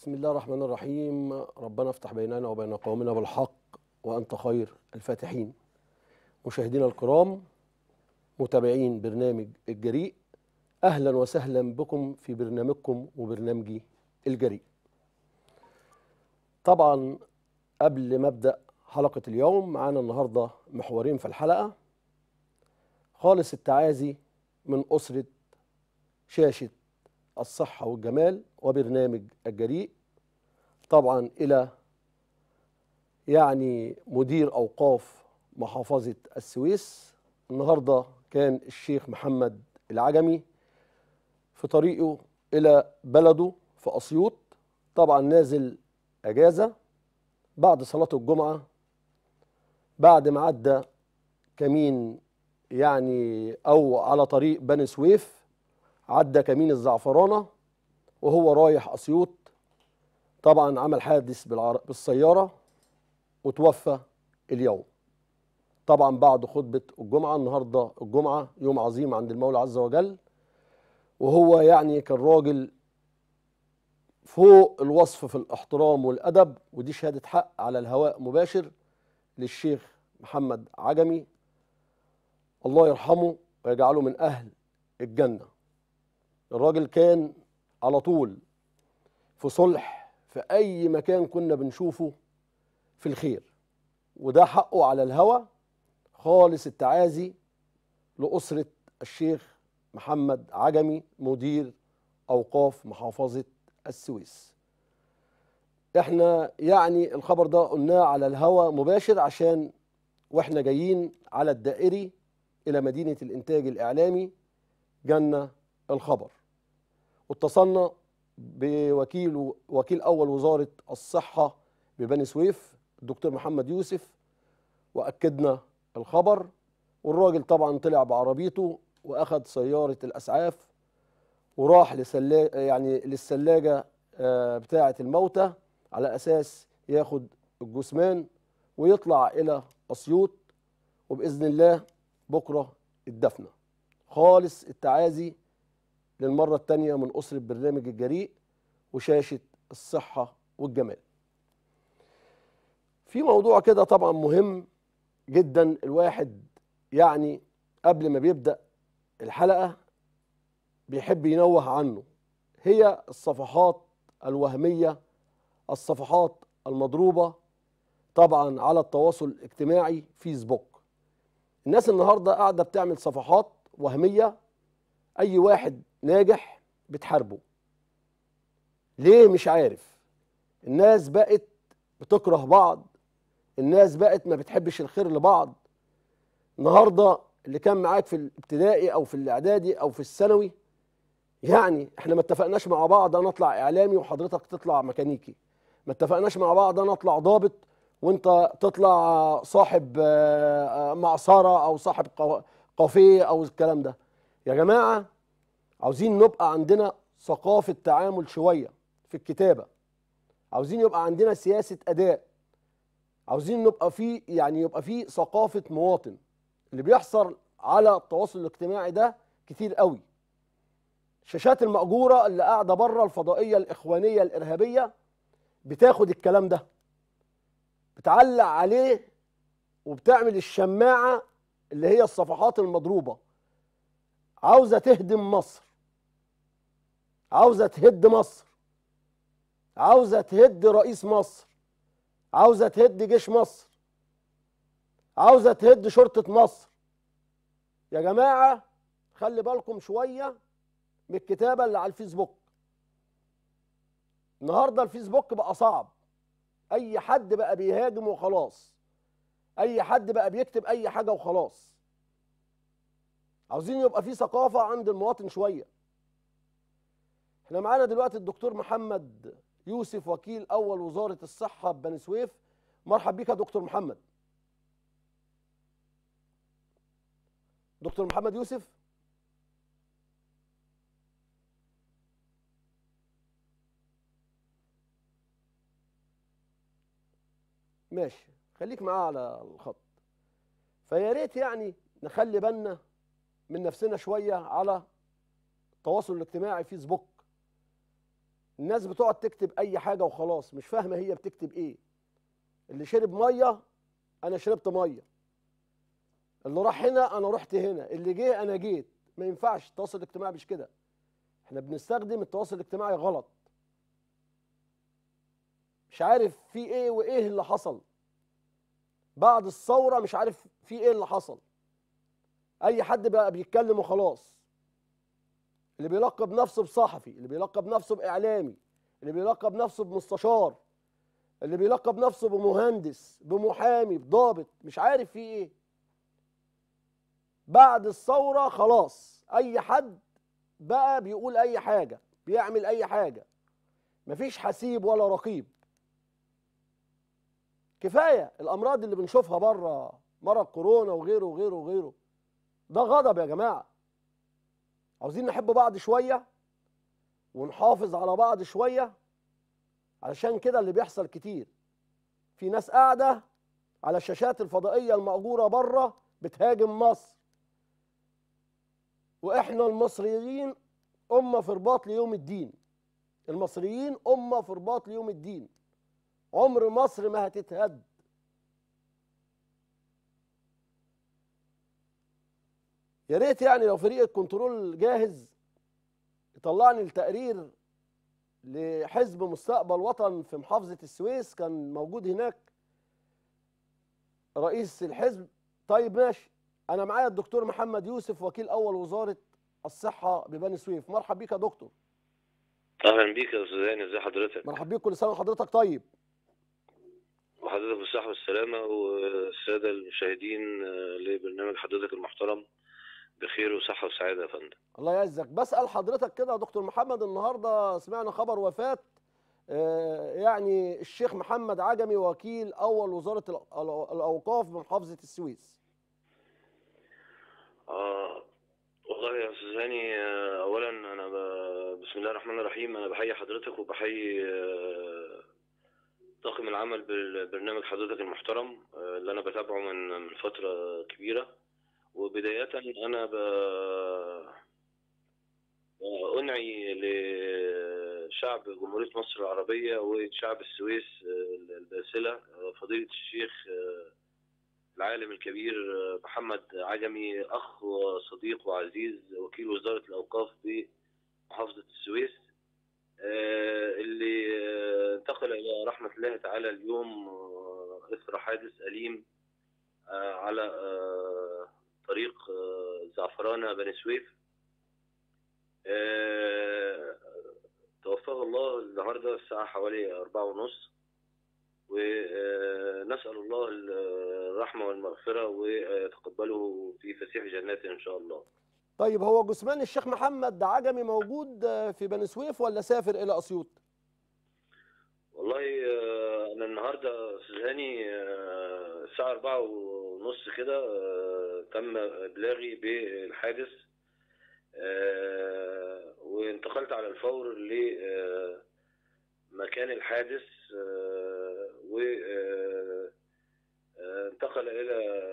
بسم الله الرحمن الرحيم ربنا افتح بيننا وبين قومنا بالحق وأنت خير الفاتحين مشاهدينا الكرام متابعين برنامج الجريء أهلا وسهلا بكم في برنامجكم وبرنامجي الجريء طبعا قبل ما أبدأ حلقة اليوم معانا النهاردة محورين في الحلقة خالص التعازي من أسرة شاشة الصحة والجمال وبرنامج الجريء طبعا إلى يعني مدير أوقاف محافظة السويس النهاردة كان الشيخ محمد العجمي في طريقه إلى بلده في أسيوط طبعا نازل أجازة بعد صلاة الجمعة بعد ما عدى كمين يعني أو على طريق بني سويف عدى كمين الزعفرانة وهو رايح أسيوط طبعا عمل حادث بالعر... بالسيارة وتوفى اليوم طبعا بعد خطبة الجمعة النهاردة الجمعة يوم عظيم عند المولى عز وجل وهو يعني كان راجل فوق الوصف في الاحترام والأدب ودي شهادة حق على الهواء مباشر للشيخ محمد عجمي الله يرحمه ويجعله من أهل الجنة الراجل كان على طول في صلح في أي مكان كنا بنشوفه في الخير وده حقه على الهوى خالص التعازي لأسرة الشيخ محمد عجمي مدير أوقاف محافظة السويس احنا يعني الخبر ده قلناه على الهوى مباشر عشان واحنا جايين على الدائري إلى مدينة الإنتاج الإعلامي جالنا الخبر واتصلنا بوكيل وكيل أول وزارة الصحة ببني سويف الدكتور محمد يوسف وأكدنا الخبر والراجل طبعا طلع بعربيته وأخذ سيارة الأسعاف وراح لسلا يعني للثلاجة بتاعة الموتى على أساس ياخد الجثمان ويطلع إلى أسيوط وبإذن الله بكرة الدفنة خالص التعازي للمرة الثانية من أسرة برنامج الجريء وشاشة الصحة والجمال في موضوع كده طبعا مهم جدا الواحد يعني قبل ما بيبدأ الحلقة بيحب ينوه عنه هي الصفحات الوهمية الصفحات المضروبة طبعا على التواصل الاجتماعي فيسبوك الناس النهاردة قاعدة بتعمل صفحات وهمية أي واحد ناجح بتحاربه ليه مش عارف الناس بقت بتكره بعض الناس بقت ما بتحبش الخير لبعض النهارده اللي كان معاك في الابتدائي او في الاعدادي او في الثانوي يعني احنا ما اتفقناش مع بعض انا اطلع اعلامي وحضرتك تطلع ميكانيكي ما اتفقناش مع بعض انا اطلع ضابط وانت تطلع صاحب معصره او صاحب قافيه او الكلام ده يا جماعه عاوزين نبقى عندنا ثقافه تعامل شويه في الكتابه عاوزين يبقى عندنا سياسه اداء عاوزين نبقى في يعني يبقى في ثقافه مواطن اللي بيحصل على التواصل الاجتماعي ده كتير قوي الشاشات المأجورة اللي قاعدة بره الفضائية الإخوانية الإرهابية بتاخد الكلام ده بتعلق عليه وبتعمل الشماعة اللي هي الصفحات المضروبة عاوزة تهدم مصر عاوزة تهد مصر عاوزة تهد رئيس مصر عاوزة تهد جيش مصر عاوزة تهد شرطة مصر يا جماعة خلي بالكم شوية من الكتابة اللي على الفيسبوك النهاردة الفيسبوك بقى صعب أي حد بقى بيهاجم وخلاص أي حد بقى بيكتب أي حاجة وخلاص عاوزين يبقى في ثقافة عند المواطن شوية احنا معانا دلوقتي الدكتور محمد يوسف وكيل أول وزارة الصحة ببني سويف مرحب بيك يا دكتور محمد دكتور محمد يوسف ماشي خليك معاه على الخط فيا ريت يعني نخلي بالنا من نفسنا شويه على التواصل الاجتماعي فيسبوك الناس بتقعد تكتب اي حاجه وخلاص مش فاهمه هي بتكتب ايه اللي شرب ميه انا شربت ميه اللي راح هنا انا رحت هنا اللي جه انا جيت ما ينفعش التواصل الاجتماعي مش كده احنا بنستخدم التواصل الاجتماعي غلط مش عارف في ايه وايه اللي حصل بعد الثوره مش عارف في ايه اللي حصل اي حد بقى بيتكلم وخلاص اللي بيلقب نفسه بصحفي اللي بيلقب نفسه باعلامي اللي بيلقب نفسه بمستشار اللي بيلقب نفسه بمهندس بمحامي بضابط مش عارف في ايه بعد الثوره خلاص اي حد بقى بيقول اي حاجه بيعمل اي حاجه مفيش حسيب ولا رقيب كفايه الامراض اللي بنشوفها بره مرض كورونا وغيره وغيره وغيره ده غضب يا جماعه عاوزين نحب بعض شويه ونحافظ على بعض شويه علشان كده اللي بيحصل كتير في ناس قاعده على الشاشات الفضائيه المأجوره بره بتهاجم مصر واحنا المصريين امه في رباط ليوم الدين المصريين امه في رباط ليوم الدين عمر مصر ما هتتهد يا ريت يعني لو فريق الكنترول جاهز يطلعني التقرير لحزب مستقبل وطن في محافظة السويس كان موجود هناك رئيس الحزب طيب ماشي أنا معايا الدكتور محمد يوسف وكيل أول وزارة الصحة ببني سويف مرحب بيك يا دكتور اهلا بيك يا استاذ هاني ازي حضرتك مرحب بيك كل سنة وحضرتك طيب وحضرتك بالصحه والسلامه والساده المشاهدين آه، لبرنامج حضرتك المحترم بخير وصحه وسعاده يا فندم الله يعزك بسأل حضرتك كده يا دكتور محمد النهارده سمعنا خبر وفاة آه، يعني الشيخ محمد عجمي وكيل أول وزارة الأ- الأ- الأوقاف بمحافظة السويس آه والله يا استاذ هاني آه، اولا انا ب... بسم الله الرحمن الرحيم انا بحيي حضرتك وبحيي آه، طاقم العمل بالبرنامج حضرتك المحترم آه، اللي انا بتابعه من من فتره كبيره وبدايه انا ب... أنعي لشعب جمهورية مصر العربية وشعب السويس آه، الباسلة آه، فضيلة الشيخ آه، العالم الكبير آه، محمد عجمي أخ وصديق وعزيز وكيل وزارة الأوقاف بمحافظة السويس آه، اللي آه، انتقل إلى رحمة الله تعالى اليوم آه، إثر حادث أليم آه، على آه، طريق آه، زعفرانة بني سويف آه، توفاه الله النهارده الساعة حوالي أربعة ونص ونسأل الله الرحمة والمغفرة ويتقبله في فسيح جناته إن شاء الله طيب هو جثمان الشيخ محمد عجمي موجود آه، في بني سويف ولا سافر إلى أسيوط؟ والله آه، أنا النهاردة أستاذ هاني آه، الساعة أربعة ونص كده آه، تم إبلاغي بالحادث آه، وانتقلت على الفور لمكان الحادث وانتقل إلى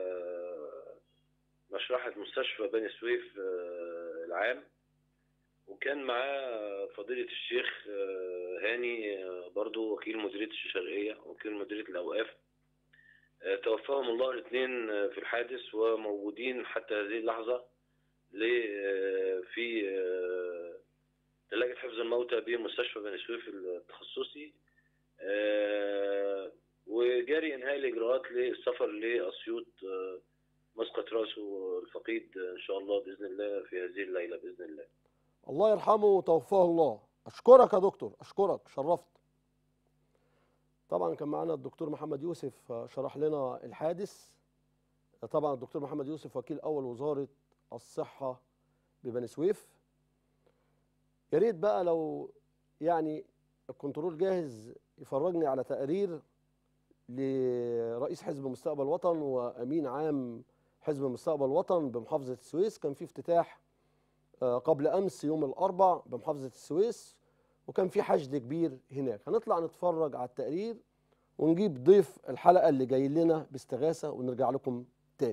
مشرحة مستشفى بني سويف آه، العام وكان معاه فضيلة الشيخ آه، هاني آه، برضو وكيل مديرية الشرقية وكيل مديرية الأوقاف آه، توفاهم الله الاثنين آه، في الحادث وموجودين حتى هذه اللحظة ل- آه، في آه، ثلاجة حفظ الموتى بمستشفى بني سويف التخصصي آه، وجاري إنهاء الإجراءات للسفر لأسيوط آه، مسقط راسه الفقيد إن شاء الله بإذن الله في هذه الليلة بإذن الله الله يرحمه وتوفاه الله أشكرك يا دكتور أشكرك شرفت طبعا كان معانا الدكتور محمد يوسف آه، شرح لنا الحادث طبعا الدكتور محمد يوسف وكيل أول وزارة الصحة ببني سويف يا ريت بقى لو يعني الكنترول جاهز يفرجني على تقرير لرئيس حزب مستقبل وطن وأمين عام حزب مستقبل وطن بمحافظة السويس كان في افتتاح آه، قبل امس يوم الاربع بمحافظه السويس وكان في حشد كبير هناك هنطلع نتفرج على التقرير ونجيب ضيف الحلقه اللي جاي لنا باستغاثه ونرجع لكم تاني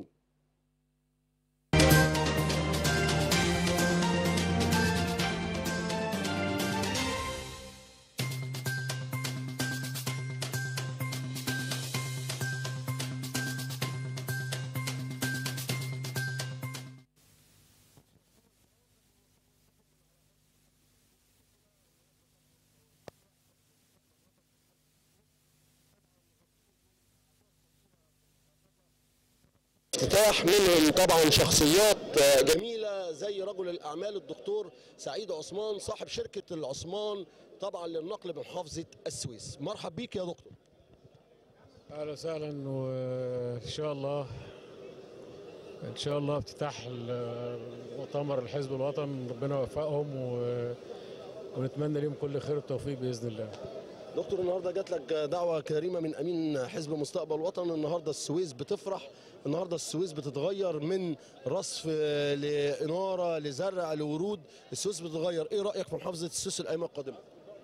افتتاح منهم طبعا شخصيات آه، جميله زي رجل الاعمال الدكتور سعيد عثمان صاحب شركه العثمان طبعا للنقل بمحافظه السويس مرحب بيك يا دكتور اهلا وسهلا وان شاء الله ان شاء الله افتتاح مؤتمر الحزب الوطني ربنا يوفقهم و... ونتمنى لهم كل خير والتوفيق باذن الله دكتور النهارده جات لك دعوه كريمه من امين حزب مستقبل وطن النهارده السويس بتفرح النهارده السويس بتتغير من رصف آه، لاناره لزرع لورود السويس بتتغير ايه رايك في محافظه السويس الايام القادمه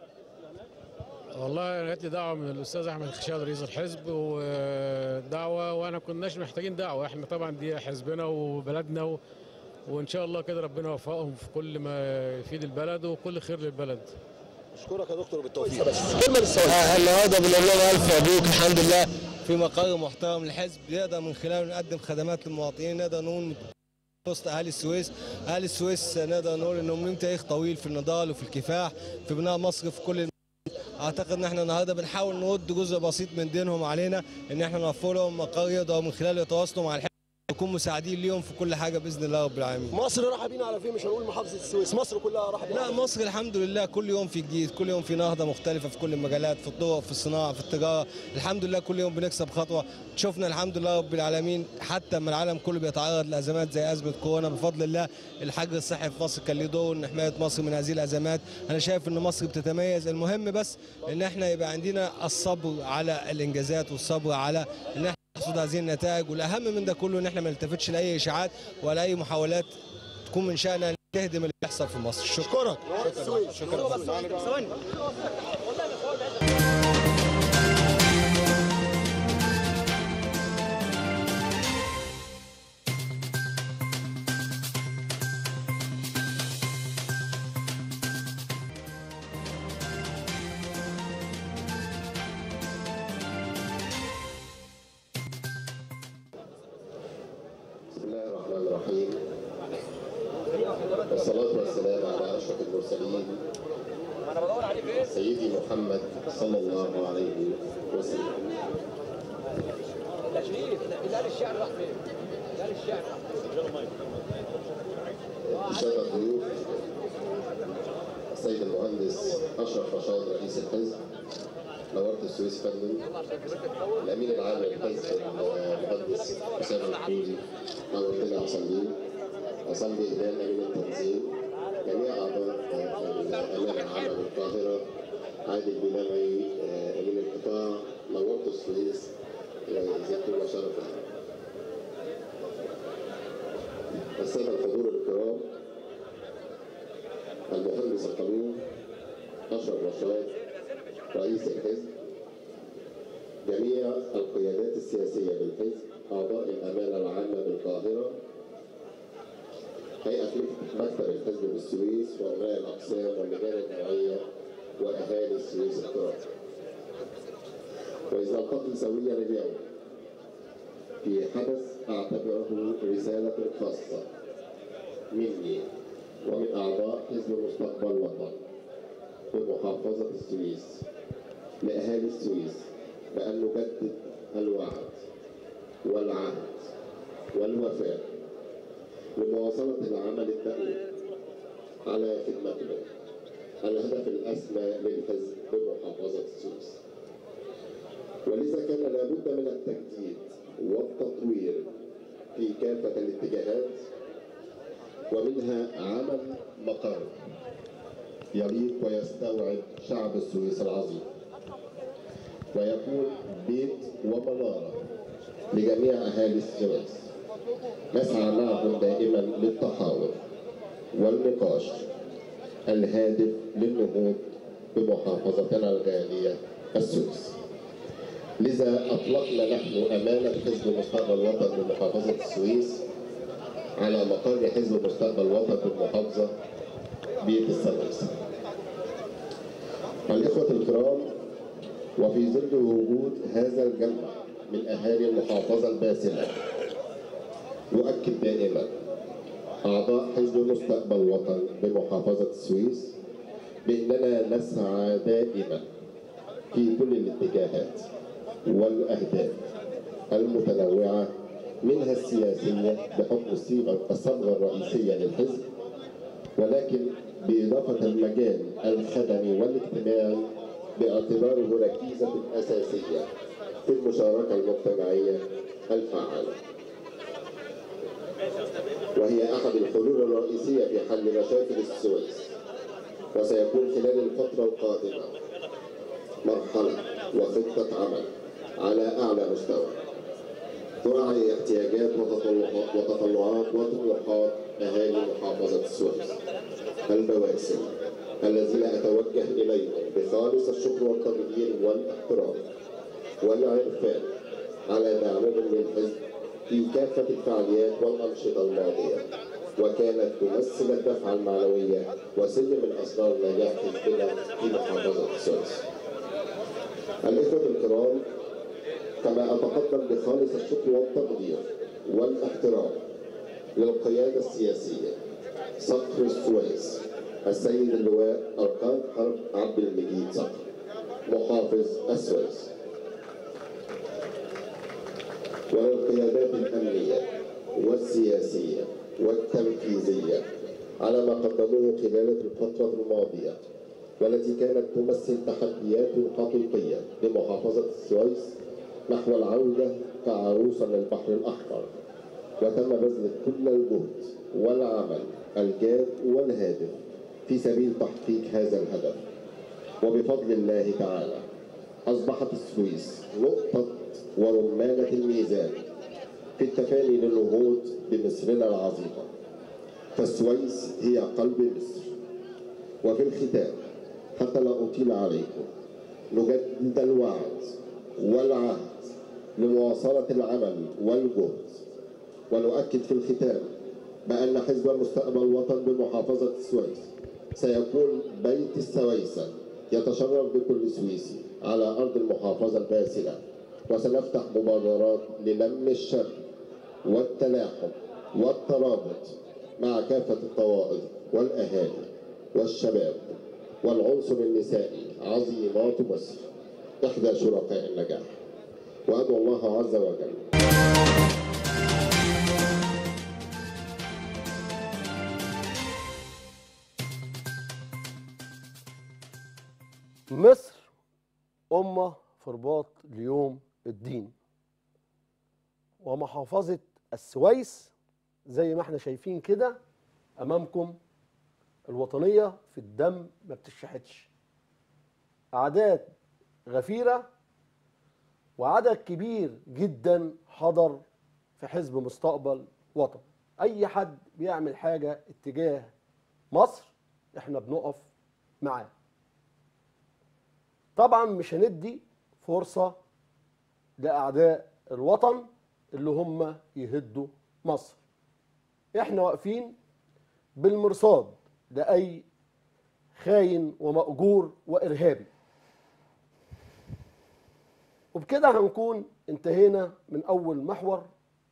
والله أنا جات لي دعوه من الاستاذ احمد خشاد رئيس الحزب ودعوه وانا كناش محتاجين دعوه احنا طبعا دي حزبنا وبلدنا و... وان شاء الله كده ربنا يوفقهم في كل ما يفيد البلد وكل خير للبلد اشكرك يا دكتور بالتوفيق كلمه للسويس النهارده بنقول لهم الف مبروك الحمد لله في مقر محترم للحزب نقدر من خلاله نقدم خدمات للمواطنين نقدر نقول وسط اهالي السويس اهالي السويس نقدر نقول انهم لهم تاريخ طويل في النضال وفي الكفاح في بناء مصر في كل اعتقد ان احنا النهارده بنحاول نرد جزء بسيط من دينهم علينا ان احنا نوفر لهم مقر يقدروا من خلاله يتواصلوا مع الحزب نكون مساعدين ليهم في كل حاجه باذن الله رب العالمين مصر راح بينا على فين مش هنقول محافظه السويس مصر كلها راح بينا لا مصر الحمد لله كل يوم في جديد كل يوم في نهضه مختلفه في كل المجالات في الطرق في الصناعه في التجاره الحمد لله كل يوم بنكسب خطوه شفنا الحمد لله رب العالمين حتى ما العالم كله بيتعرض لازمات زي ازمه كورونا بفضل الله الحجر الصحي في مصر كان له دور ان حمايه مصر من هذه الازمات انا شايف ان مصر بتتميز المهم بس ان احنا يبقى عندنا الصبر على الانجازات والصبر على ان احنا نحصد هذه النتائج والاهم من ده كله ان احنا ما نلتفتش لاي اشاعات ولا اي محاولات تكون من شانها تهدم اللي بيحصل في مصر شكرا اشكرك شكرا بسم الله الرحمن الرحيم والصلاة والسلام على أشرف المرسلين سيدي محمد صلى الله عليه وسلم الشرف الضيوف السيد المهندس أشرف رشاد رئيس الحزب نورت السويس فندم الامين العام للحزب المهندس اسامه الحوزي نورتنا عصام عصام هلال امين التنظيم جميع اعضاء الامانه العامه بالقاهره عادل بلمعي امين القطاع نورت السويس زدتم وشرفا الساده الحضور الكرام المهندس القانون اشرف رشاد رئيس الحزب جميع القيادات السياسية بالحزب أعضاء الأمانة العامة بالقاهرة هيئة مكتب الحزب بالسويس وأمناء الأقسام واللجان النوعية وأهالي السويس الكرام وإذا نلتقي سويا اليوم في حدث أعتبره رسالة خاصة مني ومن أعضاء حزب مستقبل وطن بمحافظة السويس لأهالي السويس بأن نجدد الوعد والعهد والوفاء لمواصلة العمل الدؤوب على خدمتنا الهدف الأسمى للحزب بمحافظة السويس ولذا كان لابد من التجديد والتطوير في كافة الاتجاهات ومنها عمل مقر يليق ويستوعب شعب السويس العظيم ويكون بيت ومنارة لجميع أهالي السويس نسعى معهم دائما للتحاور والنقاش الهادف للنهوض بمحافظتنا الغالية السويس لذا أطلقنا نحن أمانة حزب مستقبل وطن بمحافظة السويس على مقر حزب مستقبل وطن بالمحافظة بيت السويس الإخوة الكرام وفي ظل وجود هذا الجمع من أهالي المحافظة الباسلة يؤكد دائما أعضاء حزب مستقبل وطن بمحافظة السويس بأننا نسعى دائما في كل الاتجاهات والأهداف المتنوعة منها السياسية بحكم الصيغة الصبغة الرئيسية للحزب ولكن بإضافة المجال الخدمي والاجتماعي باعتباره ركيزة أساسية في المشاركة المجتمعية الفعالة وهي أحد الحلول الرئيسية في حل مشاكل السويس وسيكون خلال الفترة القادمة مرحلة وخطة عمل على أعلى مستوى تراعي احتياجات وتطلعات وتطلعات وطموحات أهالي محافظة السويس البواسل الذين أتوجه إليهم بخالص الشكر والتقدير والاحترام والعرفان على دعمهم للحزب في كافة الفعاليات والأنشطة الماضية وكانت تمثل الدفعة المعنوية وسلم من أسرار نجاح حزبنا في محافظة السويس. الإخوة الكرام كما أتقدم بخالص الشكر والتقدير والاحترام للقيادة السياسية صقر السويس السيد اللواء أركان حرب عبد المجيد صقر محافظ السويس وللقيادات الأمنية والسياسية والتنفيذية على ما قدموه خلال الفترة الماضية والتي كانت تمثل تحديات حقيقية لمحافظة السويس نحو العودة كعروسا للبحر الأحمر وتم بذل كل الجهد والعمل الجاد والهادف في سبيل تحقيق هذا الهدف وبفضل الله تعالى أصبحت السويس نقطة ورمانة الميزان في التفاني للنهوض بمصرنا العظيمة فالسويس هي قلب مصر وفي الختام حتى لا أطيل عليكم نجدد الوعد والعهد لمواصلة العمل والجهد ونؤكد في الختام بأن حزب مستقبل الوطن بمحافظة السويس سيكون بيت السويسة يتشرف بكل سويسي على أرض المحافظة الباسلة وسنفتح مبادرات للم الشر والتلاحم والترابط مع كافة الطوائف والأهالي والشباب والعنصر النسائي عظيمات مصر إحدى شركاء النجاح وأدعو الله عز وجل مصر أمة في رباط ليوم الدين ومحافظة السويس زي ما احنا شايفين كده أمامكم الوطنية في الدم ما بتشحتش أعداد غفيرة وعدد كبير جدا حضر في حزب مستقبل وطن أي حد بيعمل حاجة اتجاه مصر احنا بنقف معاه طبعا مش هندي فرصة لأعداء الوطن اللي هم يهدوا مصر احنا واقفين بالمرصاد لأي خاين ومأجور وإرهابي وبكده هنكون انتهينا من أول محور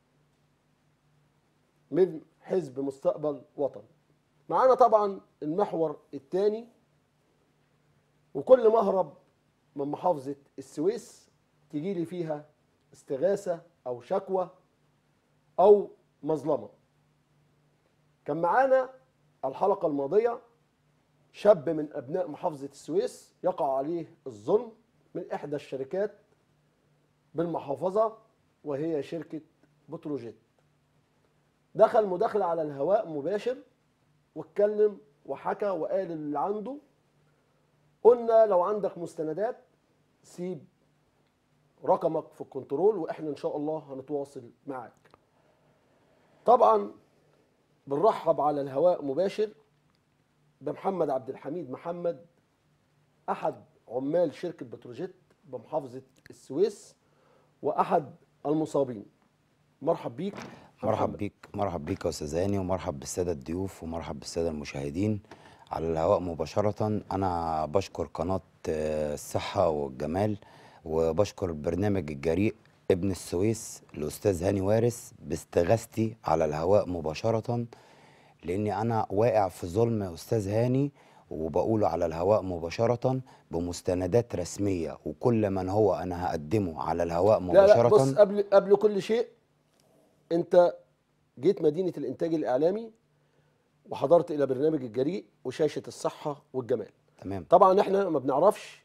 من حزب مستقبل وطن معانا طبعا المحور الثاني وكل مهرب من محافظة السويس تجي لي فيها استغاثة أو شكوى أو مظلمة كان معانا الحلقة الماضية شاب من أبناء محافظة السويس يقع عليه الظلم من إحدى الشركات بالمحافظة وهي شركة بتروجيت دخل مداخلة على الهواء مباشر واتكلم وحكى وقال اللي عنده قلنا لو عندك مستندات سيب رقمك في الكنترول واحنا ان شاء الله هنتواصل معاك طبعا بنرحب على الهواء مباشر بمحمد عبد الحميد محمد احد عمال شركه بتروجيت بمحافظه السويس واحد المصابين مرحب بيك مرحب بيك مرحب بيك يا استاذ هاني ومرحب بالساده الضيوف ومرحب بالساده المشاهدين على الهواء مباشره انا بشكر قناه آه، الصحه والجمال وبشكر برنامج الجريء ابن السويس الاستاذ هاني وارث باستغاثتي على الهواء مباشره لاني انا واقع في ظلم يا استاذ هاني وبقوله على الهواء مباشره بمستندات رسميه وكل من هو انا هقدمه على الهواء لا لا بص مباشره قبل قبل كل شيء انت جيت مدينه الانتاج الاعلامي وحضرت الى برنامج الجريء وشاشه الصحه والجمال تمام طبعا احنا ما بنعرفش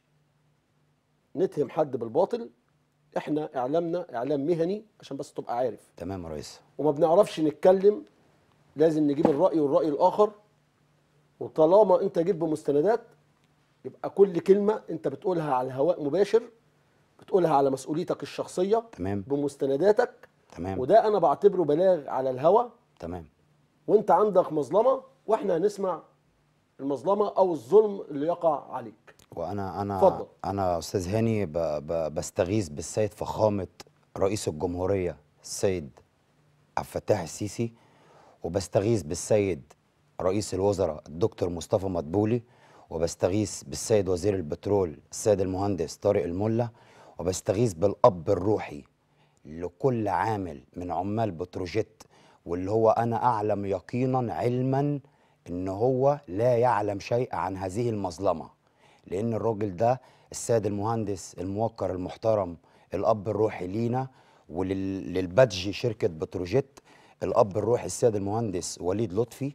نتهم حد بالباطل احنا اعلامنا اعلام مهني عشان بس تبقى عارف تمام يا ريس وما بنعرفش نتكلم لازم نجيب الرأي والرأي الآخر وطالما أنت جيت بمستندات يبقى كل كلمة أنت بتقولها على الهواء مباشر بتقولها على مسؤوليتك الشخصية تمام بمستنداتك تمام وده أنا بعتبره بلاغ على الهواء تمام وأنت عندك مظلمة وإحنا هنسمع المظلمة أو الظلم اللي يقع عليك وانا انا اتفضل. انا استاذ هاني ب ب بستغيث بالسيد فخامه رئيس الجمهوريه السيد عبد الفتاح السيسي وبستغيث بالسيد رئيس الوزراء الدكتور مصطفى مدبولي وبستغيث بالسيد وزير البترول السيد المهندس طارق الملا وبستغيث بالاب الروحي لكل عامل من عمال بتروجيت واللي هو انا اعلم يقينا علما ان هو لا يعلم شيء عن هذه المظلمه لان الراجل ده السيد المهندس الموقر المحترم الاب الروحي لينا وللبادج شركه بتروجيت الاب الروحي السيد المهندس وليد لطفي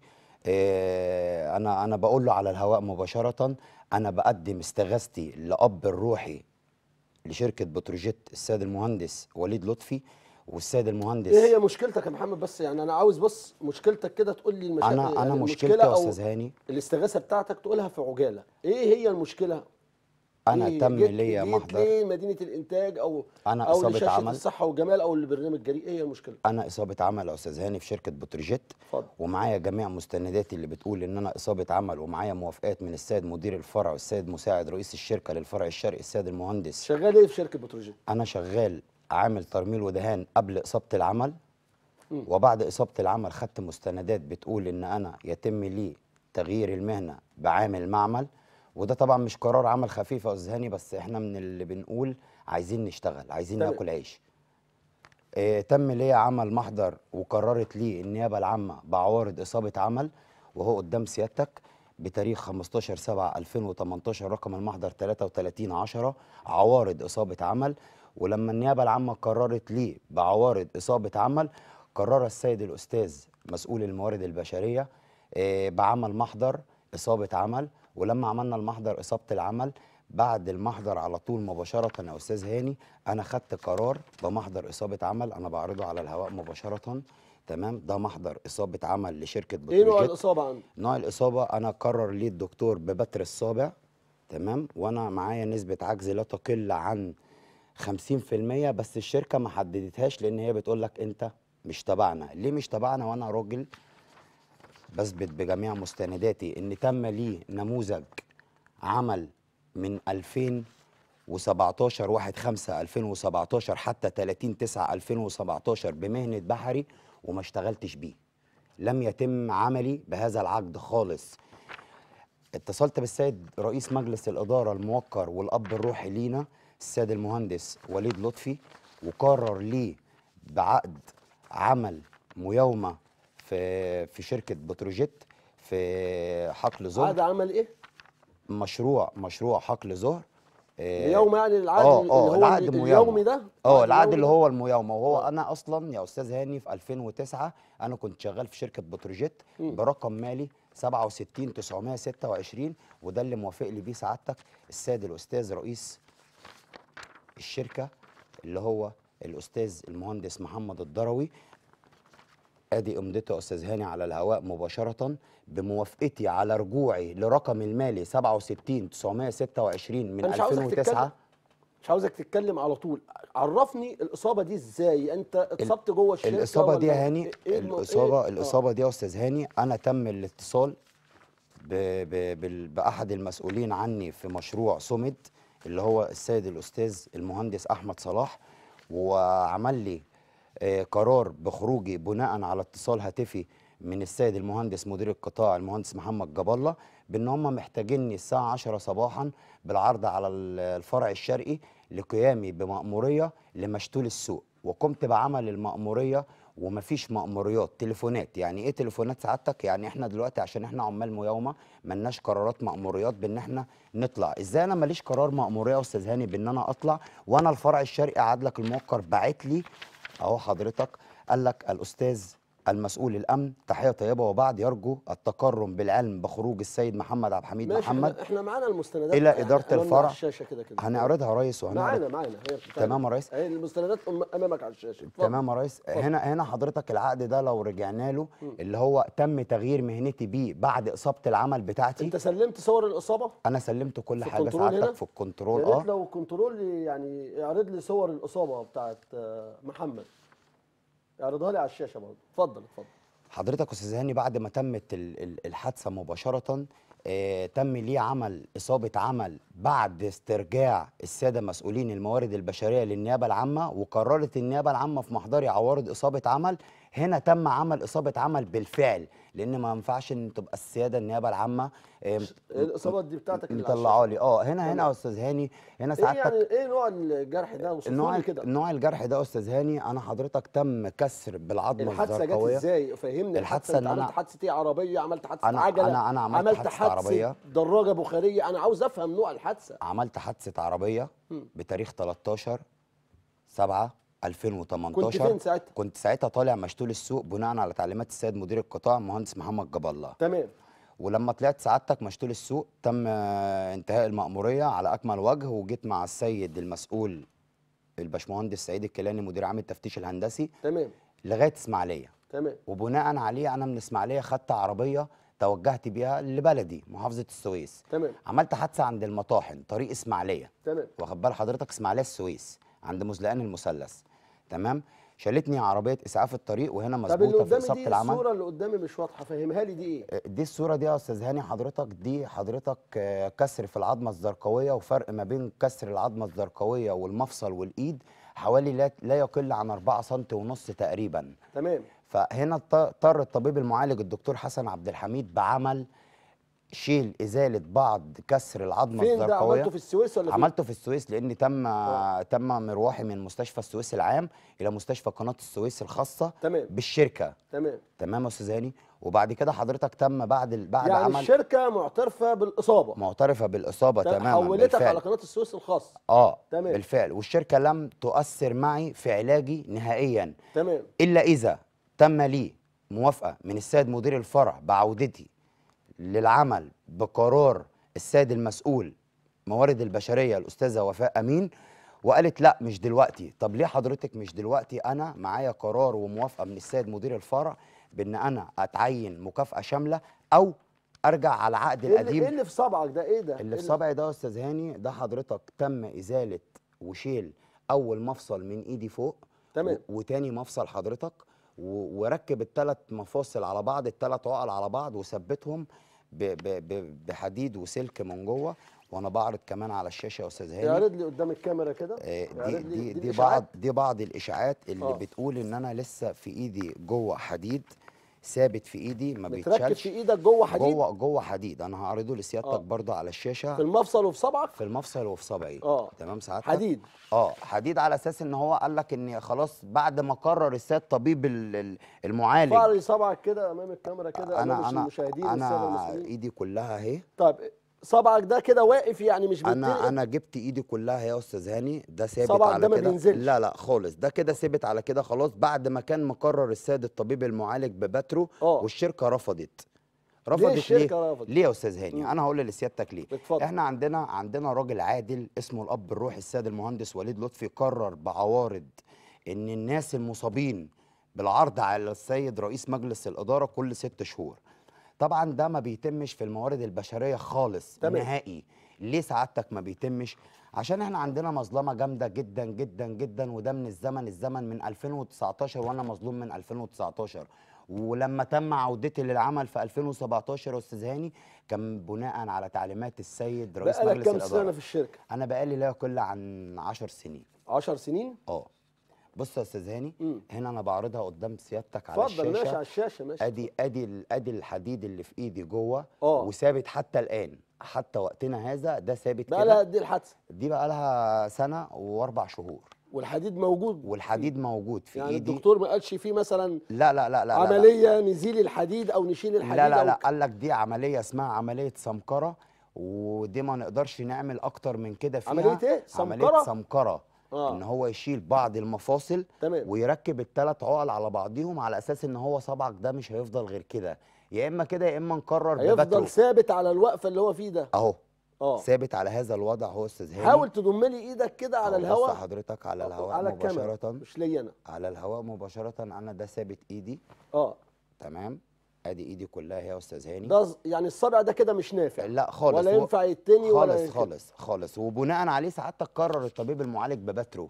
آه، انا انا بقول له على الهواء مباشره انا بقدم استغاثتي لاب الروحي لشركه بتروجيت السيد المهندس وليد لطفي والسيد المهندس إيه هي مشكلتك يا محمد بس يعني أنا عاوز بس مشكلتك كده تقول لي المشاكل انا انا يعني مشكلتي المشكلة يا أو استاذ هاني الاستغاثة بتاعتك تقولها في عجالة إيه هي المشكلة انا إيه تم جيت- ليا جيت محضر ليه مدينه الانتاج او أنا او إصابة لشاشه عمل. الصحه والجمال او لبرنامج جريء ايه هي المشكله انا اصابه عمل يا استاذ هاني في شركه بتروجيت اتفضل ومعايا جميع مستنداتي اللي بتقول ان انا اصابه عمل ومعايا موافقات من السيد مدير الفرع والسيد مساعد رئيس الشركه للفرع الشرقي السيد المهندس شغال ايه في شركه بتروجيت انا شغال عامل ترميل ودهان قبل اصابه العمل مم. وبعد اصابه العمل خدت مستندات بتقول ان انا يتم لي تغيير المهنه بعامل معمل وده طبعا مش قرار عمل خفيف يا استاذ هاني بس احنا من اللي بنقول عايزين نشتغل عايزين تمام. ناكل عيش اه تم ليا عمل محضر وقررت لي النيابه العامه بعوارض اصابه عمل وهو قدام سيادتك بتاريخ 15 7 2018 رقم المحضر 33 10 عوارض اصابه عمل ولما النيابه العامه قررت لي بعوارض اصابه عمل قرر السيد الاستاذ مسؤول الموارد البشريه آه، بعمل محضر اصابه عمل ولما عملنا المحضر اصابه العمل بعد المحضر على طول مباشره يا استاذ هاني انا خدت قرار بمحضر اصابه عمل انا بعرضه على الهواء مباشره تمام ده محضر اصابه عمل لشركه ايه نوع بتروجيت الاصابه عندك نوع الإصابة أنا قرر لي الدكتور ببتر الصابع تمام وأنا معايا نسبة عجز لا تقل عن 50% بس الشركة ما حددتهاش لأن هي بتقول لك أنت مش تبعنا ليه مش تبعنا وأنا راجل بثبت بجميع مستنداتي إن تم لي نموذج عمل من 2017 1 5 2017 حتى 30 9 2017 بمهنة بحري وما اشتغلتش بيه لم يتم عملي بهذا العقد خالص اتصلت بالسيد رئيس مجلس الإدارة الموقر والأب الروحي لينا السيد المهندس وليد لطفي وقرر لي بعقد عمل ميومة في في شركة بتروجيت في حقل زهر عقد عمل ايه مشروع مشروع حقل زهر آه، اليوم يعني العقد اه اللي اه هو العقد ال- ميومة. اليومي ده اه العقد اليومي اللي ده؟ هو الميومة وهو آه. انا اصلا يا استاذ هاني في 2009 انا كنت شغال في شركة بتروجيت مم. برقم مالي 67 926 وده اللي موافق لي بيه سعادتك السيد الاستاذ رئيس الشركة اللي هو الاستاذ المهندس محمد الضروي ادي امضته يا استاذ هاني على الهواء مباشره بموافقتي على رجوعي لرقم المالي 67 926 من أنا مش عاوزك 2009 مش عاوزك تتكلم على طول عرفني الاصابه دي ازاي انت اتصبت جوه الشركه الاصابه دي ولا يا هاني إيه الم- الاصابه إيه؟ الاصابه دي يا استاذ هاني انا تم الاتصال ب ب بال- باحد المسؤولين عني في مشروع سومد اللي هو السيد الاستاذ المهندس احمد صلاح وعمل لي آه، قرار بخروجي بناء على اتصال هاتفي من السيد المهندس مدير القطاع المهندس محمد جاب الله بان هم محتاجيني الساعه 10 صباحا بالعرض على ال- الفرع الشرقي لقيامي بمأموريه لمشتول السوق وقمت بعمل المأموريه ومفيش مأموريات تليفونات يعني ايه تليفونات سعادتك يعني احنا دلوقتي عشان احنا عمال ميومه ملناش قرارات مأموريات بان احنا نطلع ازاي انا ماليش قرار مأموريه يا استاذ هاني بان انا اطلع وانا الفرع الشرقي عادلك الموقر باعت لي اهو حضرتك قال لك الاستاذ المسؤول الامن تحيه طيبه وبعد يرجو التكرم بالعلم بخروج السيد محمد عبد الحميد ماشي محمد احنا, احنا معانا المستندات إلى يعني إدارة أمامنا على الفرع. الشاشه كده كده هنعرضها يا ريس معانا وهنعرض معانا هي بتتعرض. تمام يا ريس اهي المستندات أم- امامك على الشاشه اتفضل. تمام يا ريس هنا هنا حضرتك العقد ده لو رجعنا له اللي هو تم تغيير مهنتي بيه بعد اصابه العمل بتاعتي انت سلمت صور الاصابه انا سلمت كل في حاجه الكنترول هنا؟ سعادتك في الكنترول يا ريت اه لو كنترول يعني اعرض لي صور الاصابه بتاعت آه، محمد اعرضها لي على الشاشه برضه اتفضل اتفضل حضرتك يا استاذ هاني بعد ما تمت ال- ال- الحادثه مباشره آه، تم ليه عمل اصابه عمل بعد استرجاع الساده مسؤولين الموارد البشريه للنيابه العامه وقررت النيابه العامه في محضري عوارض اصابه عمل هنا تم عمل اصابه عمل بالفعل لان ما ينفعش ان تبقى السياده النيابه العامه آه، الاصابات دي بتاعتك اللي على مطلعه الشاشة. لي اه هنا هنا تمام. يا استاذ هاني هنا ايه سعادتك يعني ايه نوع الجرح ده اوصفه نوع لي كده نوع الجرح ده يا استاذ هاني انا حضرتك تم كسر بالعظمه الحادثه جت الزرقاويه ازاي فهمني الحادثة انت إن أنا- عملت حادثه ايه عربيه عملت حادثه أنا- عجله أنا- أنا عملت حادثة عربية. دراجه بخاريه انا عاوز افهم نوع الحادثه عملت حادثه عربيه مم. بتاريخ 13 7 2018 كنت فين ساعتها كنت ساعتها طالع مشتول السوق بناء على تعليمات السيد مدير القطاع المهندس محمد جاب الله تمام ولما طلعت سعادتك مشتول السوق تم آه، انتهاء المأمورية على أكمل وجه وجيت مع السيد المسؤول الباشمهندس سعيد الكيلاني مدير عام التفتيش الهندسي تمام لغاية إسماعيلية تمام وبناء عليه أنا من إسماعيلية خدت عربية توجهت بيها لبلدي محافظة السويس تمام عملت حادثة عند المطاحن طريق إسماعيلية تمام واخد بال حضرتك اسماعيليه السويس عند مزلقان المثلث تمام شالتني عربيه اسعاف الطريق وهنا طب اللي مظبوطه في قدامي اصابه دي العمل الصوره اللي قدامي مش واضحه فهمها لي دي ايه دي الصوره دي يا استاذ هاني حضرتك دي حضرتك آه، كسر في العظمه الزرقاويه وفرق ما بين كسر العظمه الزرقاويه والمفصل والايد حوالي لا, لا يقل عن 4 سم ونص تقريبا تمام فهنا اضط- اضطر الطبيب المعالج الدكتور حسن عبد الحميد بعمل شيل ازاله بعض كسر العظمه فين ده الزرقاويه عملته في السويس ولا فين؟ عملته في السويس لان تم آه. تم مروحي من مستشفى السويس العام الى مستشفى قناه السويس الخاصه تمام بالشركه تمام تمام يا استاذ هاني وبعد كده حضرتك تم بعد ال- بعد يعني عمل الشركه معترفه بالاصابه معترفه بالاصابه تمام. تماما حولتك بالفعل. على قناه السويس الخاص اه تمام. بالفعل والشركه لم تؤثر معي في علاجي نهائيا تمام الا اذا تم لي موافقه من السيد مدير الفرع بعودتي للعمل بقرار السيد المسؤول موارد البشريه الاستاذه وفاء امين وقالت لا مش دلوقتي طب ليه حضرتك مش دلوقتي انا معايا قرار وموافقه من السيد مدير الفرع بان انا اتعين مكافاه شامله او ارجع على العقد ايه اللي, القديم إيه اللي في صبعك ده ايه ده اللي في إيه صبعي ده يا استاذ هاني ده حضرتك تم ازاله وشيل اول مفصل من ايدي فوق تمام. و- وتاني مفصل حضرتك و- وركب الثلاث مفاصل على بعض الثلاث عقل على بعض وثبتهم ب- ب- ب- بحديد وسلك من جوه وانا بعرض كمان على الشاشه يا استاذ هاني يعرض لي قدام الكاميرا كده آه، يعرض دي لي دي دي الإشاعات. بعض دي بعض الاشاعات اللي آه. بتقول ان انا لسه في ايدي جوه حديد ثابت في ايدي ما متركب بيتشالش في ايدك جوه حديد جوه جوه حديد انا هعرضه لسيادتك آه. برضه على الشاشه في المفصل وفي صبعك في المفصل وفي صبعي اه تمام سعادتك حديد اه حديد على اساس ان هو قال لك ان خلاص بعد ما قرر السيد طبيب ال- ال- المعالج فعلي صبعك كده امام الكاميرا كده امام انا انا المشاهدين والساده انا المسؤولين ايدي كلها اهي طب صبعك ده كده واقف يعني مش انا بيتنقل انا جبت ايدي كلها يا استاذ هاني ده ثابت صبعك على ده ما كده بينزلش. لا لا خالص ده كده ثابت على كده خلاص بعد ما كان مقرر السيد الطبيب المعالج ببترو اه والشركه رفضت ليه رفضت ليه الشركه رفضت ليه يا استاذ هاني مم. انا هقول لسيادتك ليه اتفضل احنا عندنا عندنا راجل عادل اسمه الاب الروحي السيد المهندس وليد لطفي قرر بعوارض ان الناس المصابين بالعرض على السيد رئيس مجلس الاداره كل ست شهور طبعا ده ما بيتمش في الموارد البشريه خالص تمام. نهائي ليه سعادتك ما بيتمش عشان احنا عندنا مظلمه جامده جدا جدا جدا وده من الزمن الزمن من 2019 وانا مظلوم من 2019 ولما تم عودتي للعمل في 2017 يا استاذ هاني كان بناء على تعليمات السيد رئيس بقالك مجلس كام الاداره سنه في الشركه انا بقالي لا يقل عن 10 سنين 10 سنين اه بص يا استاذ هاني مم. هنا انا بعرضها قدام سيادتك على اتفضل ماشي الشاشه على الشاشه ماشي ادي ادي ال- ادي الحديد اللي في ايدي جوه اه وثابت حتى الان حتى وقتنا هذا ده ثابت بقى لها كده قد ايه الحادثه دي بقى لها سنه واربع شهور والحديد موجود والحديد موجود في يعني ايدي الدكتور ما قالش فيه مثلا لا لا لا لا لا عمليه نزيل الحديد او نشيل الحديد لا لا أو لا ك- قال لك دي عمليه اسمها عمليه سمكره ودي ما نقدرش نعمل اكتر من كده فيها عملية إيه؟ عمليه سمكرة؟ سمكره آه. ان هو يشيل بعض المفاصل تمام ويركب الثلاث عقل على بعضيهم على اساس ان هو صبعك ده مش هيفضل غير كده يا اما كده يا اما نكرر ببترو هيفضل ثابت على الوقفه اللي هو فيه ده اهو اه ثابت على هذا الوضع هو استاذ هاني حاول تضم لي ايدك كده على أهو بص الهواء حضرتك على الهواء على الكاميرا مباشره مش ليا انا على الهواء مباشره انا ده ثابت ايدي اه تمام ادي ايدي كلها هي يا استاذ هاني ده ز- يعني الصابع ده كده مش نافع لا خالص ولا هو- ينفع يتني ولا خالص ينفع- خالص خالص وبناء عليه سعادتك قرر الطبيب المعالج ببترو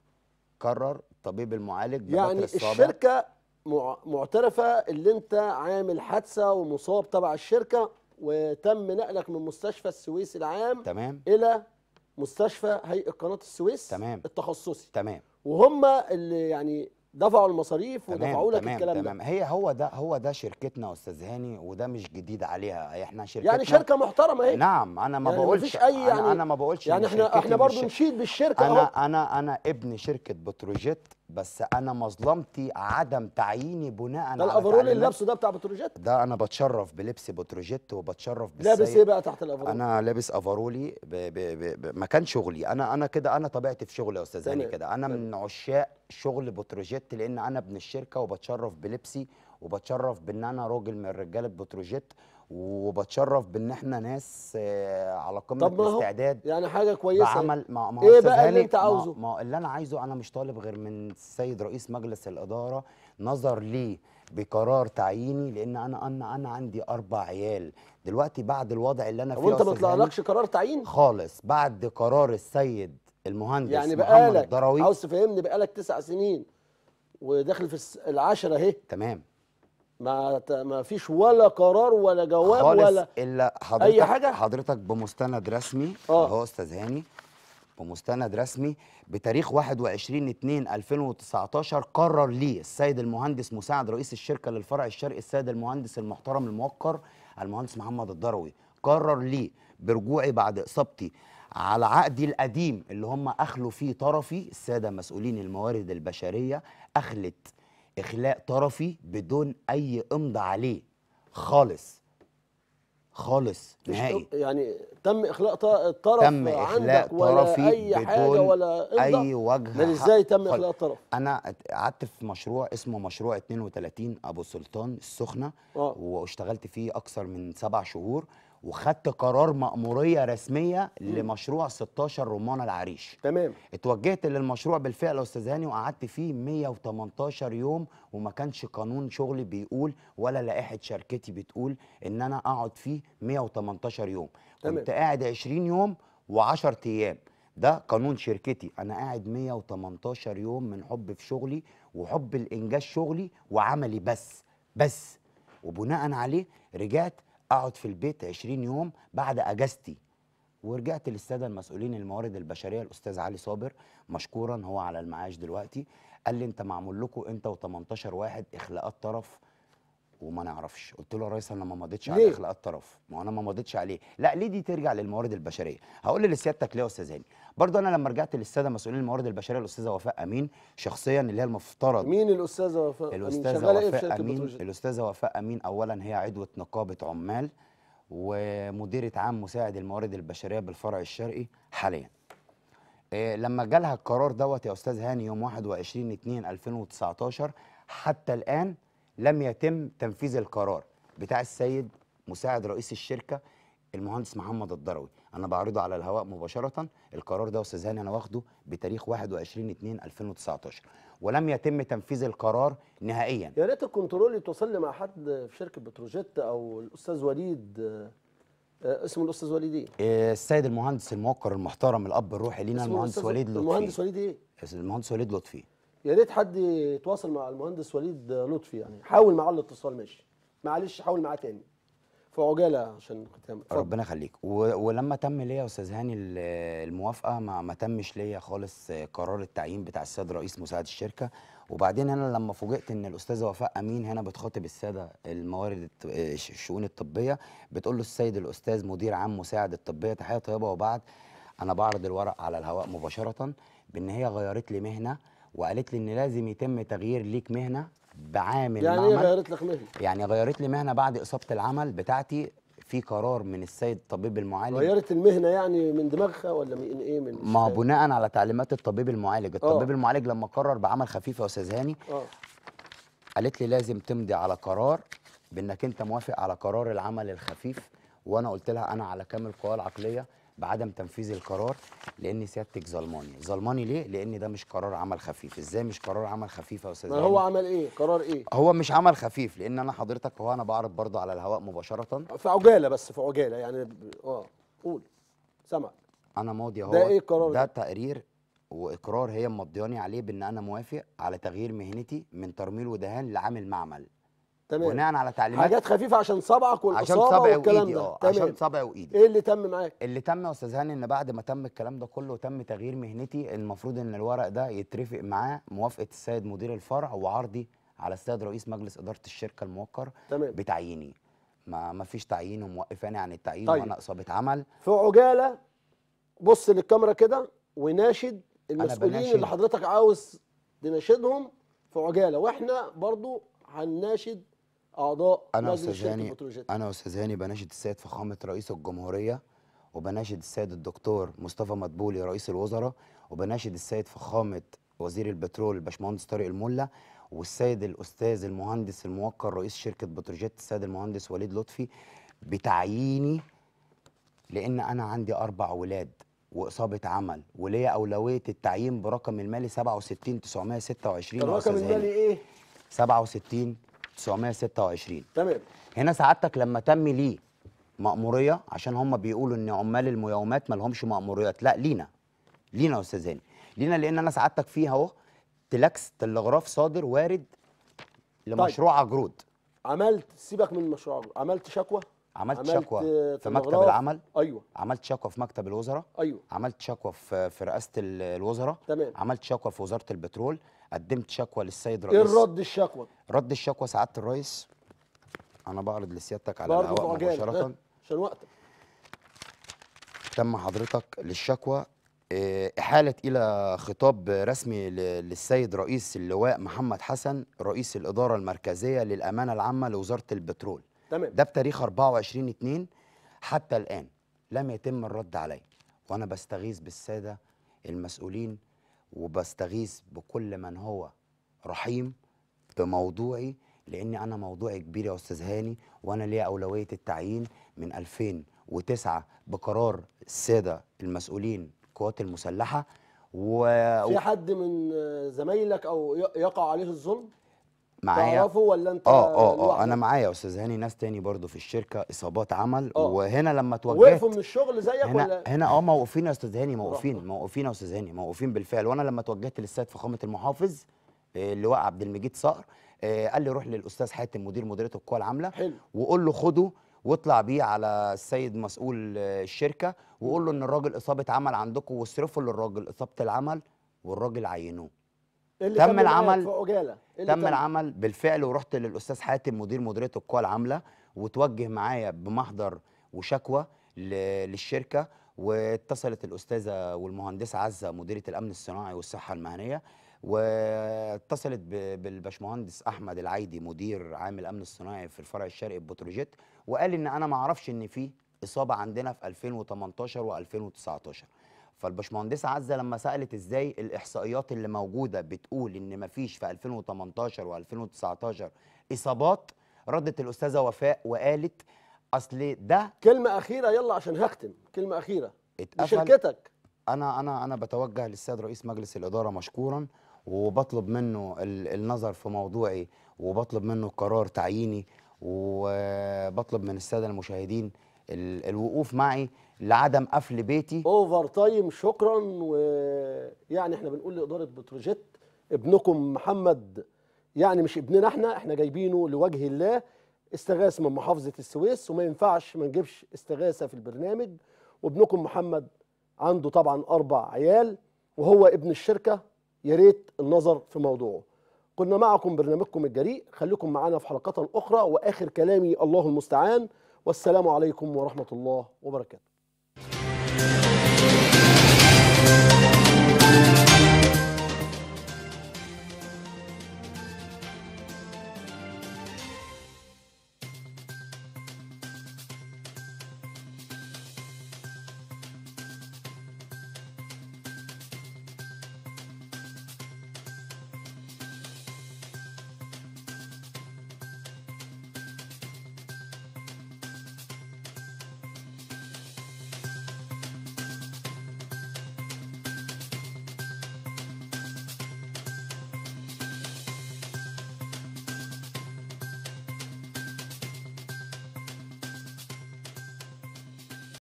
قرر الطبيب المعالج ببتر يعني الصابع الشركه مع- معترفه اللي انت عامل حادثه ومصاب تبع الشركه وتم نقلك من مستشفى السويس العام تمام الى مستشفى هيئه قناه السويس تمام. التخصصي تمام وهم اللي يعني دفعوا المصاريف ودفعوا تمام لك تمام الكلام تمام ده هي هو ده هو ده شركتنا يا استاذ هاني وده مش جديد عليها احنا شركتنا يعني شركه محترمه اهي نعم انا ما يعني بقولش مفيش أي أنا, يعني- انا ما بقولش يعني إن احنا شركتي احنا مش برضو شر- نشيد بالشركه انا اهو انا انا ابن شركه بتروجيت بس انا مظلمتي عدم تعييني بناء ده على الافرول اللي تعليمات- لابسه ده بتاع بتروجيت ده انا بتشرف بلبس بتروجيت وبتشرف لابس بالسيد ايه بقى تحت الافرول انا لابس افرولي ب... ب... ب... ب... مكان شغلي انا انا كده انا طبيعتي في شغلي يا استاذ هاني تمام، كده انا من عشاق شغل بتروجيت لان انا ابن الشركه وبتشرف بلبسي وبتشرف بان انا راجل من رجاله بتروجيت وبتشرف بان احنا ناس آه، على قمه طب ما هو الاستعداد يعني حاجه كويسه بعمل ما ما هو إيه أستاذ بقى اللي هاني، أنت ما- عاوزه؟ ما اللي انا عايزه انا مش طالب غير من السيد رئيس مجلس الاداره نظر لي بقرار تعييني لان انا انا انا عندي اربع عيال دلوقتي بعد الوضع اللي انا طب فيه يا وانت ما أستاذ هاني، طلعلكش قرار تعيين خالص بعد قرار السيد المهندس يعني محمد بقالك الضراوي عاوز تفهمني بقالك تسع سنين وداخل في الس- العشرة اهي تمام ما ت- ما فيش ولا قرار ولا جواب خالص ولا الا حضرتك حاجة؟ حضرتك بمستند رسمي آه. اهو استاذ هاني بمستند رسمي بتاريخ 21 2 2019 قرر لي السيد المهندس مساعد رئيس الشركه للفرع الشرقي السيد المهندس المحترم الموقر المهندس محمد الضروي قرر لي برجوعي بعد اصابتي على عقدي القديم اللي هم اخلوا فيه طرفي الساده مسؤولين الموارد البشريه اخلت اخلاء طرفي بدون اي امضى عليه خالص خالص مش- نهائي يعني تم اخلاء ط- الطرف تم إخلاء عندك ولا طرفي اي حاجه بدون ولا امضى اي وجه امال حق ازاي تم خالص. اخلاء الطرف انا قعدت في مشروع اسمه مشروع 32 ابو سلطان السخنه اه واشتغلت فيه اكثر من سبع شهور وخدت قرار مأمورية رسمية لمشروع 16 رمان العريش تمام اتوجهت للمشروع بالفعل يا استاذ هاني وقعدت فيه 118 يوم وما كانش قانون شغلي بيقول ولا لائحه شركتي بتقول ان انا اقعد فيه 118 يوم تمام. كنت قاعد 20 يوم و10 ايام ده قانون شركتي انا قاعد 118 يوم من حب في شغلي وحب الانجاز شغلي وعملي بس بس وبناء عليه رجعت اقعد في البيت 20 يوم بعد اجازتي ورجعت للساده المسؤولين الموارد البشريه الاستاذ علي صابر مشكورا هو على المعاش دلوقتي قال لي انت معمول لكم انت و18 واحد اخلاءات طرف وما نعرفش قلت له يا ريس انا ما مضيتش على ليه؟ اخلاءات طرف ما هو انا ما مضيتش عليه لا ليه دي ترجع للموارد البشريه هقول لسيادتك ليه يا استاذ هاني برضه انا لما رجعت للساده مسؤولين الموارد البشريه الاستاذه وفاء امين شخصيا اللي هي المفترض مين الاستاذه وفاء أمين؟ الاستاذه شغاله ايه في وفاء شركه امين بتروجيت الاستاذه وفاء امين اولا هي عضوه نقابه عمال ومديره عام مساعد الموارد البشريه بالفرع الشرقي حاليا إيه لما جالها القرار دوت يا استاذ هاني يوم 21 2 2019 حتى الان لم يتم تنفيذ القرار بتاع السيد مساعد رئيس الشركه المهندس محمد الضروي انا بعرضه على الهواء مباشره القرار ده يا استاذ هاني انا واخده بتاريخ 21 2 2019 ولم يتم تنفيذ القرار نهائيا يا ريت الكنترول يتواصل لي مع حد في شركه بتروجيت او الاستاذ وليد آه، آه، اسمه الاستاذ وليد ايه؟ إيه، السيد المهندس الموقر المحترم الاب الروحي لينا اسمه المهندس الأستاذ- وليد لطفي المهندس وليد ايه؟ المهندس وليد لطفي يا ريت حد يتواصل مع المهندس وليد لطفي يعني حاول معاه الاتصال ماشي معلش حاول معاه تاني في عجاله عشان ختام اتفضل. ربنا يخليك و- ولما تم ليا يا استاذ هاني ال- الموافقه ما, ما تمش ليا خالص قرار التعيين بتاع السيد رئيس مساعد الشركه وبعدين انا لما فوجئت ان الاستاذه وفاء امين هنا بتخاطب الساده الموارد الت- الش- الشؤون الطبيه بتقول له السيد الاستاذ مدير عام مساعد الطبيه تحيه طيبه وبعد انا بعرض الورق على الهواء مباشره بان هي غيرت لي مهنه وقالت لي ان لازم يتم تغيير ليك مهنه بعامل يعني ايه معمل غيرت لك مهنه؟ يعني غيرت لي مهنه بعد اصابه العمل بتاعتي في قرار من السيد الطبيب المعالج غيرت المهنه يعني من دماغها ولا من ايه من مش ما هو فاهم. بناء على تعليمات الطبيب المعالج الطبيب المعالج لما قرر بعمل خفيف يا استاذ هاني اه قالت لي لازم تمضي على قرار بانك انت موافق على قرار العمل الخفيف وانا قلت لها انا على كامل قواي العقليه بعدم تنفيذ القرار لان سيادتك ظلماني ظلماني ليه لان ده مش قرار عمل خفيف ازاي مش قرار عمل خفيف يا استاذ ما هاني؟ هو عمل ايه قرار ايه هو مش عمل خفيف لان انا حضرتك هو انا بعرض برضه على الهواء مباشره في عجاله بس في عجاله يعني ب- اه قول سمع انا ماضي اهو ده إيه القرار ده ده؟ تقرير واقرار هي مضياني عليه بان انا موافق على تغيير مهنتي من ترميل ودهان لعامل معمل تمام بناء على تعليمات حاجات خفيفه عشان صبعك عشان والاصابه صبعي والكلام وايدي ده اه تمام عشان صبعي وايدي ايه اللي تم معاك اللي تم يا استاذ هاني ان بعد ما تم الكلام ده كله وتم تغيير مهنتي المفروض ان الورق ده يترفق معاه موافقه السيد مدير الفرع وعرضي على السيد رئيس مجلس اداره الشركه الموقر تمام بتعييني ما ما فيش تعيين وموقفاني عن التعيين طيب. وانا اصابه عمل في عجاله بص للكاميرا كده وناشد المسؤولين بناشد. اللي حضرتك عاوز تناشدهم في عجاله واحنا برضو هنناشد اعضاء انا مجلس استاذ شركه هاني بتروجيت انا استاذ هاني بناشد السيد فخامه رئيس الجمهوريه وبناشد السيد الدكتور مصطفى مدبولي رئيس الوزراء وبناشد السيد فخامه وزير البترول الباشمهندس طارق الملا والسيد الاستاذ المهندس الموقر رئيس شركه بتروجيت السيد المهندس وليد لطفي بتعييني لان انا عندي اربع ولاد واصابه عمل وليا اولويه التعيين برقم المالي 67 926 يا الرقم أستاذ المالي هاني. ايه 67 926 تمام هنا سعادتك لما تم ليه مأمورية عشان هم بيقولوا ان عمال الميومات ما لهمش مأموريات لا لينا لينا يا استاذ هاني لينا لان انا سعادتك فيها اهو تلاكس تلغراف صادر وارد لمشروع عجرود عملت سيبك من المشروع عملت شكوى عملت, عملت شكوى آه، في مكتب تلغراف. العمل ايوه عملت شكوى في مكتب الوزراء ايوه عملت شكوى في في رئاسه ال- الوزراء تمام عملت شكوى في وزاره البترول قدمت شكوى للسيد ايه رئيس الرد الشكوى رد الشكوى سعاده الرئيس انا بعرض لسيادتك على برضه في الهواء عجاله مباشره ها، عشان وقتك تم حضرتك للشكوى آه، إحالة إلى خطاب رسمي ل- للسيد رئيس اللواء محمد حسن رئيس الإدارة المركزية للأمانة العامة لوزارة البترول تمام ده بتاريخ 24 2 حتى الآن لم يتم الرد علي وأنا بستغيث بالسادة المسؤولين وبستغيث بكل من هو رحيم بموضوعي لأن أنا موضوعي كبير يا أستاذ هاني وأنا ليا أولوية التعيين من 2009 بقرار السادة المسؤولين القوات المسلحة و... في حد من آه، زمايلك او ي- يقع عليه الظلم معايا تعرفه ولا انت اه اه اه لوحدك؟ انا معايا يا استاذ هاني ناس تاني برضو في الشركه اصابات عمل آه. وهنا لما توجهت وقفوا من الشغل زيك هنا ولا هنا اه موقوفين يا استاذ هاني موقوفين رحمة. موقوفين يا استاذ هاني موقوفين بالفعل وانا لما توجهت للسيد فخامه المحافظ آه، اللواء عبد المجيد صقر آه، قال لي روح للاستاذ حاتم مدير مديريه القوى العامله حلو وقول له خده واطلع بيه على السيد مسؤول آه، الشركه وقول له ان الراجل اصابه عمل عندكم واصرفوا للراجل اصابه العمل والراجل عينوه إيه اللي تم معاك العمل- في عجاله إيه اللي تم العمل بالفعل ورحت للاستاذ حاتم مدير مديريه القوى العامله وتوجه معايا بمحضر وشكوى ل- للشركه واتصلت الاستاذه والمهندسه عزه مديره الامن الصناعي والصحه المهنيه واتصلت ب- بالباشمهندس احمد العيدي مدير عام الامن الصناعي في الفرع الشرقي ببتروجيت وقال ان انا ما اعرفش ان في اصابه عندنا في 2018 و2019 فالباشمهندسه عزه لما سالت ازاي الاحصائيات اللي موجوده بتقول ان مفيش في 2018 و2019 اصابات ردت الاستاذه وفاء وقالت اصل ده كلمه اخيره يلا عشان هختم كلمه اخيره اتقفل لشركتك انا انا انا بتوجه للسيد رئيس مجلس الاداره مشكورا وبطلب منه ال- النظر في موضوعي وبطلب منه قرار تعييني وبطلب من الساده المشاهدين ال- الوقوف معي لعدم قفل بيتي اوفر تايم شكرا ويعني احنا بنقول لاداره بتروجيت ابنكم محمد يعني مش ابننا احنا احنا جايبينه لوجه الله استغاث من محافظه السويس وما ينفعش ما نجيبش استغاثه في البرنامج وابنكم محمد عنده طبعا اربع عيال وهو ابن الشركه يا ريت النظر في موضوعه كنا معكم برنامجكم الجريء خليكم معنا في حلقات اخرى واخر كلامي الله المستعان والسلام عليكم ورحمه الله وبركاته